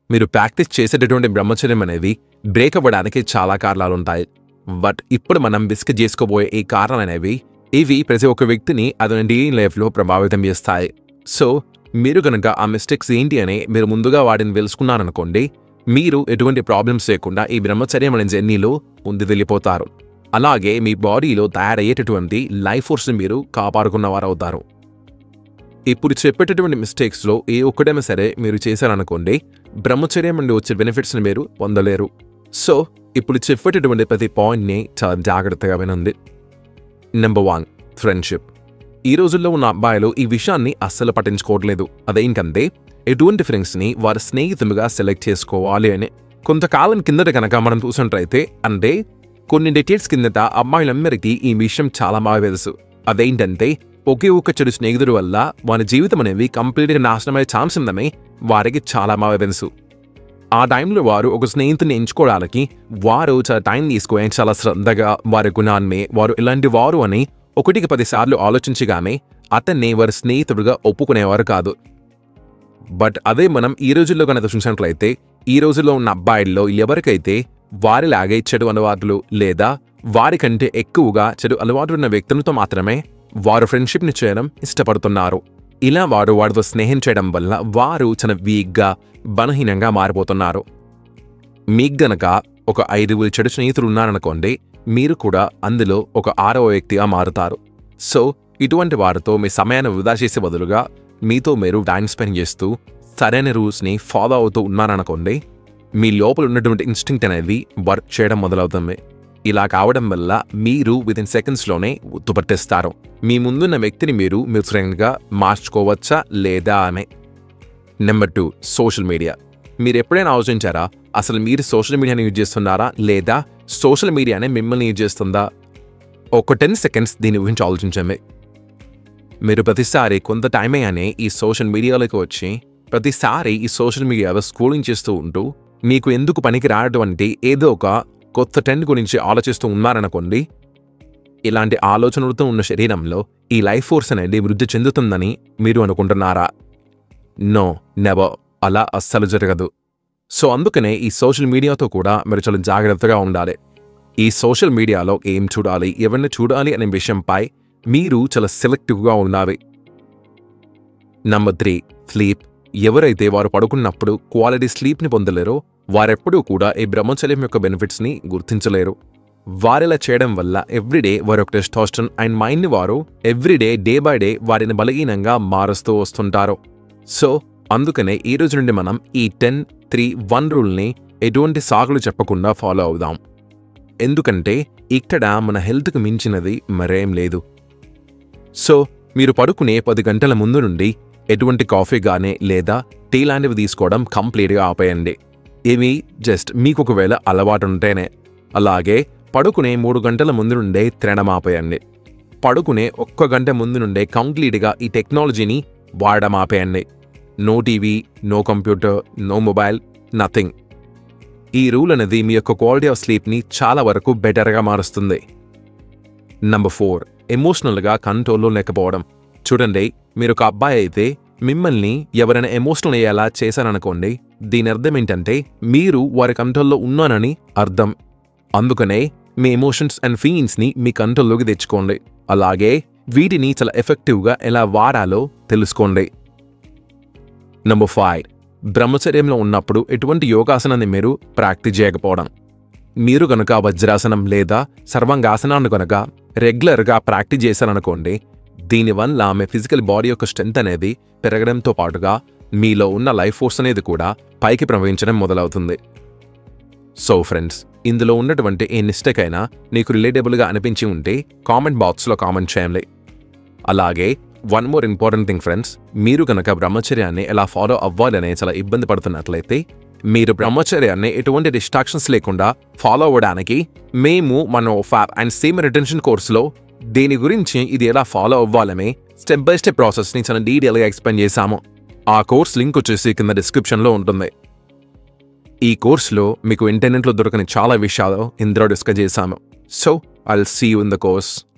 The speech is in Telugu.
మీరు ప్రాక్టీస్ చేసేటటువంటి బ్రహ్మచర్యం అనేది బ్రేక్ అవ్వడానికి చాలా కారణాలు ఉంటాయి బట్ ఇప్పుడు మనం డిస్కస్ చేసుకోబోయే ఈ కారణాలు అనేవి ఇవి ప్రతి ఒక్క వ్యక్తిని అతని డైలీ లైఫ్లో ప్రభావితం చేస్తాయి సో మీరు కనుక ఆ మిస్టేక్స్ ఏంటి అని మీరు ముందుగా వాటిని తెలుసుకున్నారనుకోండి మీరు ఎటువంటి ప్రాబ్లమ్స్ లేకుండా ఈ బ్రహ్మచర్యం అనే జర్నీలో ముందు వెళ్ళిపోతారు అలాగే మీ బాడీలో తయారయ్యేటటువంటి లైఫ్ ఫోర్స్ని మీరు కాపాడుకున్నవారు అవుతారు ఇప్పుడు చెప్పేటటువంటి మిస్టేక్స్లో ఏ ఒక్కటైనా సరే మీరు చేశారనుకోండి బ్రహ్మచర్యం నుండి వచ్చే బెనిఫిట్స్ని మీరు పొందలేరు సో ఇప్పుడు చెప్పేటటువంటి ప్రతి పాయింట్ని చాలా జాగ్రత్తగా వినండి నెంబర్ వన్ ఫ్రెండ్షిప్ ఈ రోజుల్లో ఉన్న అబ్బాయిలు ఈ విషయాన్ని అస్సలు పట్టించుకోవట్లేదు అదేంటంటే ఎటువంటి ఫ్రెండ్స్ని వారి స్నేహితులుగా సెలెక్ట్ చేసుకోవాలి అని కొంతకాలం కిందట కనుక మనం చూసినట్లయితే అంటే కొన్ని డెకేట్స్ కిందట అమ్మాయిలందరికీ ఈ విషయం చాలా బాగా తెలుసు అదేంటంటే ఒకే ఒక్క చెడు స్నేహితుడి వల్ల వారి జీవితం అనేది కంప్లీట్గా నాశనమయ్యే ఛాన్స్ ఉందని వారికి చాలా బాగా తెలుసు ఆ టైంలో వారు ఒక స్నేహితుని ఎంచుకోవడానికి వారు చాలా టైం తీసుకొని చాలా శ్రద్ధగా వారి గుణాన్ని వారు ఇలాంటి వారు అని ఒకటికి పదిసార్లు ఆలోచించగానే అతన్ని వారి స్నేహితుడిగా ఒప్పుకునేవారు కాదు బట్ అదే మనం ఈ రోజుల్లో కనుక చూసినట్లయితే ఈ రోజుల్లో ఉన్న అబ్బాయిల్లో ఎవరికైతే వారిలాగే చెడు అలవాట్లు లేదా వారికంటే ఎక్కువగా చెడు అలవాటు ఉన్న వ్యక్తులతో మాత్రమే వారు ఫ్రెండ్షిప్ని చేయడం ఇష్టపడుతున్నారు ఇలా వారు వారితో స్నేహం చేయడం వల్ల వారు చాలా వీక్గా బలహీనంగా మారిపోతున్నారు మీకు గనక ఒక ఐదుగురు చెడు స్నేహితులు ఉన్నారనుకోండి మీరు కూడా అందులో ఒక ఆరవ వ్యక్తిగా మారుతారు సో ఇటువంటి వారితో మీ సమయాన్ని వృధా చేసే బదులుగా మీతో మీరు టైం స్పెండ్ చేస్తూ సరైన రూల్స్ని ఫాలో అవుతూ ఉన్నారనుకోండి మీ లోపల ఉన్నటువంటి ఇన్స్టింక్ట్ అనేది వర్క్ చేయడం మొదలవుతుంది ఇలా కావడం వల్ల మీరు విదిన్ సెకండ్స్లోనే గుర్తుపట్టేస్తారు మీ ముందున్న వ్యక్తిని మీరు మీ ఫ్రెండ్గా మార్చుకోవచ్చా లేదా అని నెంబర్ టూ సోషల్ మీడియా మీరు ఎప్పుడైనా ఆలోచించారా అసలు మీరు సోషల్ మీడియాని యూజ్ చేస్తున్నారా లేదా సోషల్ మీడియానే మిమ్మల్ని యూజ్ చేస్తుందా ఒక టెన్ సెకండ్స్ దీని గురించి ఆలోచించండి మీరు ప్రతిసారి కొంత టైం అయ్యానే ఈ సోషల్ మీడియాలోకి వచ్చి ప్రతిసారి ఈ సోషల్ మీడియాలో స్క్రోలింగ్ చేస్తూ ఉంటూ మీకు ఎందుకు పనికి రానటువంటి ఏదో ఒక కొత్త ట్రెండ్ గురించి ఆలోచిస్తూ ఉన్నారనుకోండి ఇలాంటి ఆలోచనలతో ఉన్న శరీరంలో ఈ లైఫ్ ఫోర్స్ అనేది వృద్ధి చెందుతుందని మీరు అనుకుంటున్నారా నో నెవర్ అలా అస్సలు జరగదు సో అందుకనే ఈ సోషల్ మీడియాతో కూడా మీరు చాలా జాగ్రత్తగా ఉండాలి ఈ సోషల్ మీడియాలో ఏం చూడాలి ఎవరిని చూడాలి అనే విషయంపై మీరు చాలా సెలెక్టివ్గా ఉండాలి నంబర్ త్రీ స్లీప్ ఎవరైతే వారు పడుకున్నప్పుడు క్వాలిటీ స్లీప్ని పొందలేరో వారెప్పుడూ కూడా ఈ బ్రహ్మచర్యం యొక్క బెనిఫిట్స్ని గుర్తించలేరు వారిలా చేయడం వల్ల ఎవ్రీడే వారి యొక్క టెస్టాస్టన్ అండ్ మైండ్ని వారు ఎవ్రీడే డే బై డే వారిని బలహీనంగా మారుస్తూ వస్తుంటారు సో అందుకనే ఈ రోజు నుండి మనం ఈ టెన్ త్రీ వన్ రూల్ని ఎటువంటి సాగులు చెప్పకుండా ఫాలో అవుదాం ఎందుకంటే ఇక్కడ మన హెల్త్కి మించినది మరేం లేదు సో మీరు పడుకునే పది గంటల ముందు నుండి ఎటువంటి కాఫీ గానీ లేదా టీ లాంటివి తీసుకోవడం కంప్లీట్గా ఆపేయండి ఇవి జస్ట్ మీకు ఒకవేళ అలవాటు ఉంటేనే అలాగే పడుకునే మూడు గంటల ముందు నుండే తినడం ఆపేయండి పడుకునే ఒక్క గంట ముందు నుండే కంప్లీట్గా ఈ టెక్నాలజీని వాడడం ఆపేయండి no TV no computer no mobile nothing ఈ రూల్ అనేది మీ యొక్క క్వాలిటీ ఆఫ్ స్లీప్ని చాలా వరకు బెటర్గా మారుస్తుంది నంబర్ ఫోర్ ఎమోషనల్గా కంట్రోల్లో లేకపోవడం చూడండి మీరు ఒక అబ్బాయి అయితే మిమ్మల్ని ఎవరైనా ఎమోషనల్ అయ్యేలా చేశారనుకోండి దీని అర్థం ఏంటంటే మీరు వారి కంట్రోల్లో ఉన్నానని అర్థం అందుకనే మీ ఎమోషన్స్ అండ్ ఫీలింగ్స్ని మీ కంట్రోల్లోకి తెచ్చుకోండి అలాగే వీటిని చాలా ఎఫెక్టివ్గా ఎలా వాడాలో తెలుసుకోండి నంబర్ ఫైవ్ బ్రహ్మచర్యంలో ఉన్నప్పుడు ఎటువంటి యోగాసనాన్ని మీరు ప్రాక్టీస్ చేయకపోవడం మీరు గనుక వజ్రాసనం లేదా సర్వాంగాసనాన్ని కనుక రెగ్యులర్గా ప్రాక్టీస్ చేశారనుకోండి దీనివల్ల మీ ఫిజికల్ బాడీ యొక్క స్ట్రెంత్ అనేది పెరగడంతో పాటుగా మీలో ఉన్న లైఫ్ ఫోర్స్ అనేది కూడా పైకి ప్రవహించడం మొదలవుతుంది సో ఫ్రెండ్స్ ఇందులో ఉన్నటువంటి ఏ మిస్టేక్ అయినా నీకు రిలేటబుల్గా అనిపించి ఉంటే కామెంట్ బాక్స్లో కామెంట్ చేయండి అలాగే one more important thing friends మీరు కనుక బ్రహ్మచర్యాన్ని ఎలా ఫాలో అవ్వాలనే చాలా ఇబ్బంది పడుతున్నట్లయితే మీరు బ్రహ్మచర్యాన్ని ఎటువంటి డిస్ట్రాక్షన్స్ లేకుండా ఫాలో అవ్వడానికి మేము మన ఫ్యాప్ అండ్ సేమ్ రిటెన్షన్ కోర్సులో దీని గురించి ఇది ఎలా ఫాలో అవ్వాలని స్టెప్ బై స్టెప్ ప్రాసెస్ని చాలా డీటెయిల్గా ఎక్స్ప్లెయిన్ చేశాము ఆ కోర్స్ లింక్ వచ్చేసి కింద డిస్క్రిప్షన్లో ఉంటుంది ఈ కోర్సులో మీకు ఇంటర్నెట్లో దొరకని చాలా విషయాలు ఇందులో డిస్కస్ చేశాము so I'll see you in the course